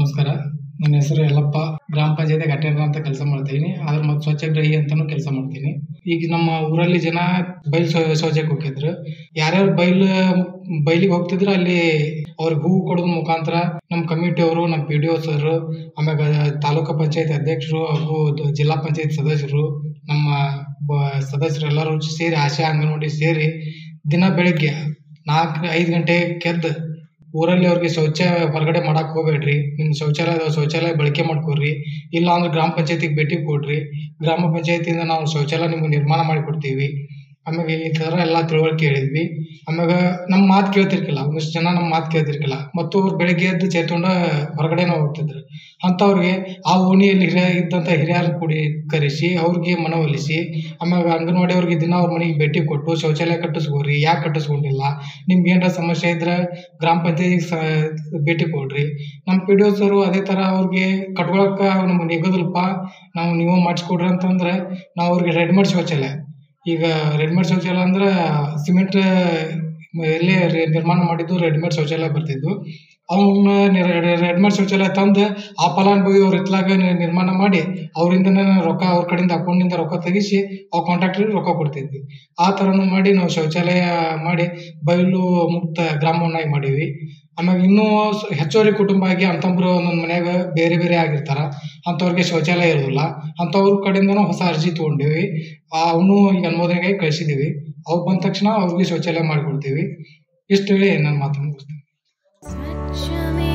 ನಮಸ್ಕಾರ ನನ್ನ ಹೆಸರು ಯಲ್ಲಪ್ಪ ಗ್ರಾಮ ಪಂಚಾಯತಿಗೆ ಅಟೆಂಡರ್ ಅಂತ ಕೆಲಸ ಮಾಡ್ತೀನಿ ಅದ್ರ ಮತ್ತು ಸ್ವಚ್ಛಗ್ರಹಿ ಅಂತಾನು ಕೆಲಸ ಮಾಡ್ತೀನಿ ಈಗ ನಮ್ಮ ಊರಲ್ಲಿ ಜನ ಬಯಲು ಶೌ ಶೌಚಕ್ಕೆ ಹೋಗಿದ್ರು ಯಾರ್ಯಾರು ಬಯಲು ಬಯಲಿಗೆ ಹೋಗ್ತಿದ್ರು ಅಲ್ಲಿ ಅವ್ರಿಗೆ ಹೂವು ಕೊಡೋದ್ ಮುಖಾಂತರ ನಮ್ಮ ಕಮಿಟಿ ಅವರು ನಮ್ಮ ಪಿ ಡಿ ಒ ಸರ್ ಆಮ್ಯಾಗ ತಾಲೂಕು ಪಂಚಾಯತ್ ಅಧ್ಯಕ್ಷರು ಹಾಗೂ ದ- ಜಿಲ್ಲಾ ಪಂಚಾಯತ್ ಸದಸ್ಯರು ನಮ್ಮ ಬ ಸದಸ್ಯರೆಲ್ಲರೂ ಸೇರಿ ಆಶಾ ಅಂಗನವಾಡಿ ಸೇರಿ ದಿನ ಬೆಳಿಗ್ಗೆ ನಾಲ್ಕು ಐದು ಗಂಟೆ ಕೆದ್ದು ಊರಲ್ಲಿ ಅವ್ರಿಗೆ ಶೌಚ ಹೊರಗಡೆ ಮಾಡಕ್ ಹೋಗ್ಬೇಡ್ರಿ ನಿಮ್ಮ ಶೌಚಾಲಯ ಶೌಚಾಲಯ ಬಳಕೆ ಮಾಡ್ಕೊಡ್ರಿ ಇಲ್ಲ ಅಂದ್ರೆ ಗ್ರಾಮ ಪಂಚಾಯತಿಗೆ ಭೇಟಿ ಕೊಡ್ರಿ ಗ್ರಾಮ ಪಂಚಾಯತಿಯಿಂದ ನಾವು ಶೌಚಾಲಯ ನಿಮ್ಗೆ ನಿರ್ಮಾಣ ಮಾಡಿ ಕೊಡ್ತೀವಿ ಆಮ್ಯಾಗ ಈ ಥರ ಎಲ್ಲ ತಿಳುವಳಿಕೆ ಹೇಳಿದ್ವಿ ಆಮ್ಯಾಗ ನಮ್ಮ ಮಾತು ಕೇಳ್ತಿರ್ಕಿಲ್ಲ ಒಂದಿಷ್ಟು ಜನ ನಮ್ಮ ಮಾತು ಕೇಳ್ತಿರ್ಕಿಲ್ಲ ಮತ್ತು ಅವ್ರು ಬೆಳಿಗ್ಗೆ ಎದ್ದು ಚೇತೊಂಡ ಹೊರಗಡೆನೇ ಹೋಗ್ತಿದ್ರು ಅಂಥವ್ರಿಗೆ ಆ ಓಣಿಯಲ್ಲಿ ಹಿರಿಯ ಇದ್ದಂಥ ಹಿರಿಯರು ಕೂಡಿ ಕರೆಸಿ ಅವ್ರಿಗೆ ಮನವೊಲಿಸಿ ಆಮ್ಯಾಗ ಅಂಗನವಾಡಿ ಅವ್ರಿಗೆ ದಿನ ಅವ್ರ ಮನೆಗೆ ಭೇಟಿ ಕೊಟ್ಟು ಶೌಚಾಲಯ ಕಟ್ಟಿಸ್ಕೊಡ್ರಿ ಯಾಕೆ ಕಟ್ಟಿಸ್ಕೊಂಡಿಲ್ಲ ನಿಮ್ಗೆ ಏನಾರ ಸಮಸ್ಯೆ ಇದ್ರೆ ಗ್ರಾಮ ಪಂಚಾಯತಿಗೆ ಸ ಭೇಟಿ ಕೊಡ್ರಿ ನಮ್ಮ ಪಿ ಡಿ ಒ ಸರು ಅದೇ ಥರ ಅವ್ರಿಗೆ ಕಟ್ಕೊಳಕ್ಕೆ ನಮ್ಗೆ ನಿಗೋದಿಲ್ಲಪ್ಪ ನಾವು ನೀವು ಮಾಡಿಸ್ಕೊಡ್ರಿ ಅಂತಂದ್ರೆ ನಾವು ಅವ್ರಿಗೆ ರೆಡಿಮೇಡ್ ಶೌಚಾಲಯ ಈಗ ರೆಡಿಮೇಡ್ ಶೌಚಾಲಯ ಅಂದ್ರೆ ಸಿಮೆಂಟ್ ಎಲ್ಲೇ ರೆ- ನಿರ್ಮಾಣ ಮಾಡಿದ್ದು ರೆಡಿಮೇಡ್ ಶೌಚಾಲಯ ಬರ್ತಿದ್ವು ಅವನ್ನ ರೆಡಿಮೇಡ್ ಶೌಚಾಲಯ ತಂದು ಆ ಫಲಾನುಭವಿ ಅವ್ರ ಇತ್ಲಾಗ ನಿ- ನಿರ್ಮಾಣ ಮಾಡಿ ಅವರಿಂದನೇ ರೊಕ್ಕ ಅವ್ರ ಕಡೆಯಿಂದ ಅಕೌಂಟಿಂದ ರೊಕ್ಕ ತೆಗಿಸಿ ಆ ಕಾಂಟ್ರಾಕ್ಟ್ರಿಗೆ ರೊಕ್ಕ ಕೊಡ್ತಿದ್ವಿ ಆ ಥರನೂ ಮಾಡಿ ನಾವು ಶೌಚಾಲಯ ಮಾಡಿ ಬಯಲು ಮುಕ್ತ ಗ್ರಾಮವನ್ನಾಗಿ ಮಾಡೀವಿ ಆಮ್ಯಾಗ ಇನ್ನೂ ಸ- ಹೆಚ್ಚುವರಿ ಕುಟುಂಬ ಆಗಿ ಅಂತಂಬ್ರು ಒಂದೊಂದು ಮನ್ಯಾಗ ಬೇರೆ ಬೇರೆ ಆಗಿರ್ತಾರ ಅಂಥವ್ರಿಗೆ ಶೌಚಾಲಯ ಇರೋದಿಲ್ಲ ಅಂಥವ್ರ ಕಡೆಯಿಂದನೂ ಹೊಸ ಅರ್ಜಿ ತೊಗೊಂಡಿವಿ ಅವನು ಈಗ ಅನುಮೋದನೆಗಾಗಿ ಕಳಿಸಿದ್ದೀವಿ ಅವು ಬಂದ ತಕ್ಷಣ ಅವ್ರಿಗೆ ಶೌಚಾಲಯ ಮಾಡಿಕೊಡ್ತೀವಿ ಇಷ್ಟು ಹೇಳಿ ನನ್ನ ಮಾತನ್ನು ಮುಗಿಸ್ತೀನಿ स्वच्छ मे